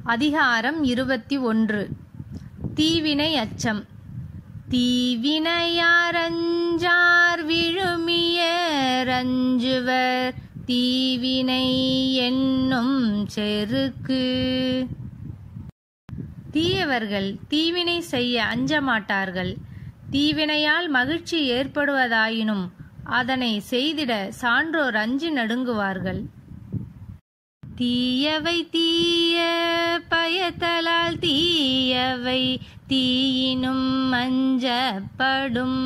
அதிகாரம் இருபத்தி ஒன்று தீவினை அச்சம் தீவினையாரஞ்சார் விழுமியரஞ்சுவர் தீவினை என்னும் செருக்கு தீயவர்கள் தீவினை செய்ய அஞ்ச மாட்டார்கள் தீவினையால் மகிழ்ச்சி ஏற்படுவதாயினும் அதனை செய்திட சான்றோர் அஞ்சி நடுங்குவார்கள் தீயவை தீய பயத்தலால் தீயவை தீயினும் அஞ்சப்படும்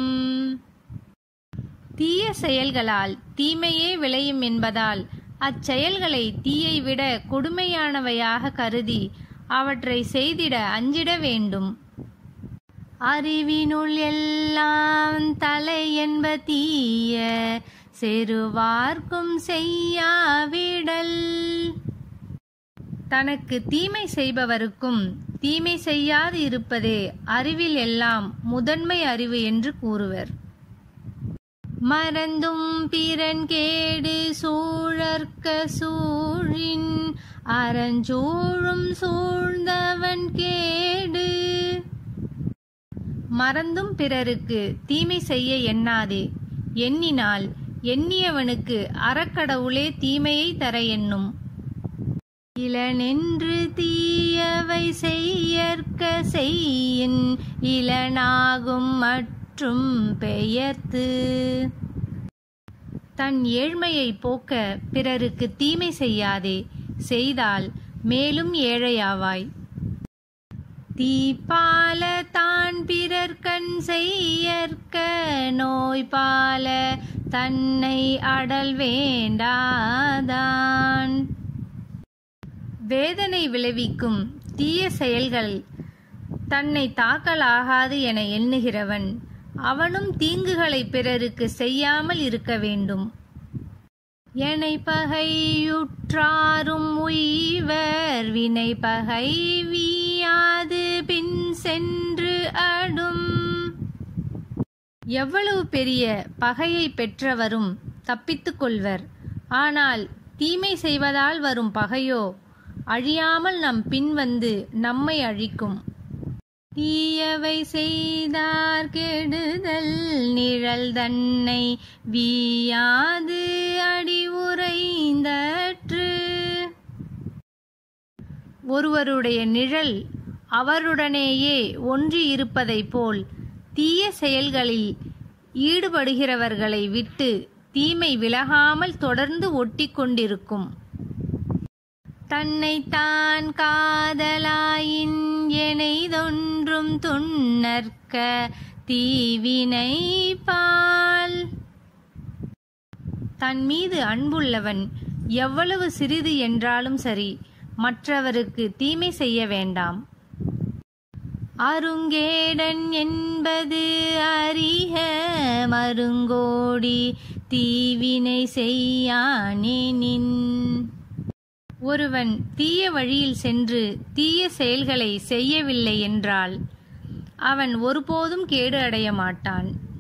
தீய செயல்களால் தீமையே விளையும் என்பதால் அச்செயல்களை தீயை விட கொடுமையானவையாக கருதி அவற்றை செய்திட அஞ்சிட வேண்டும் அறிவினுள் எல்லாம் தலை என்ப தீய செருவார்க்கும் செய்யாவிடல் தனக்கு தீமை செய்பவருக்கும் தீமை செய்யாது இருப்பதே அறிவில் எல்லாம் முதன்மை அறிவு என்று கூறுவர் மறந்தும் பிறன் கேடு சூழற்க சூழின் அறஞ்சூழும் சூழ்ந்தவன் கேடு மறந்தும் பிறருக்கு தீமை செய்ய எண்ணாதே எண்ணினால் எண்ணியவனுக்கு அறக்கடவுளே தீமையை தர எண்ணும் இளனென்று தீயவை செய்யற்க செய்யின் இளனாகும் மற்றும் பெயர்த்து தன் ஏழ்மையை போக்க பிறருக்கு தீமை செய்யாதே செய்தால் மேலும் ஏழையாவாய் தீப்பால தான் பிறர்கண் செய்யற்க நோய்பால தன்னை அடல் வேண்டாதான் வேதனை விளைவிக்கும் தீய செயல்கள் தன்னை தாக்கலாகாது என எண்ணுகிறவன் அவனும் தீங்குகளை பிறருக்கு செய்யாமல் இருக்க வேண்டும் எனை பகையுற்றாரும் உய்வர் வினை பகை வீயாது பின் சென்று அடும் எவ்வளவு பெரிய பகையை பெற்றவரும் தப்பித்துக் கொள்வர் ஆனால் தீமை செய்வதால் வரும் பகையோ அழியாமல் நம் பின் வந்து நம்மை அழிக்கும் தீயவை செய்தார் கெடுதல் நிழல் தன்னை வீயாது அடி உறைந்தற்று ஒருவருடைய நிழல் அவருடனேயே ஒன்றி இருப்பதைப் போல் தீய செயல்களில் ஈடுபடுகிறவர்களை விட்டு தீமை விலகாமல் தொடர்ந்து ஒட்டி கொண்டிருக்கும் தன்னைத்தான் காதலாயின் எனைதொன்றும் துண்ணற்க தீவினை பால் தன் மீது அன்புள்ளவன் எவ்வளவு சிறிது என்றாலும் சரி மற்றவருக்கு தீமை செய்ய வேண்டாம் அருங்கேடன் என்பது அறிக மருங்கோடி தீவினை செய்யானேனின் ஒருவன் தீய வழியில் சென்று தீய செயல்களை செய்யவில்லை என்றால் அவன் ஒருபோதும் கேடு அடைய மாட்டான்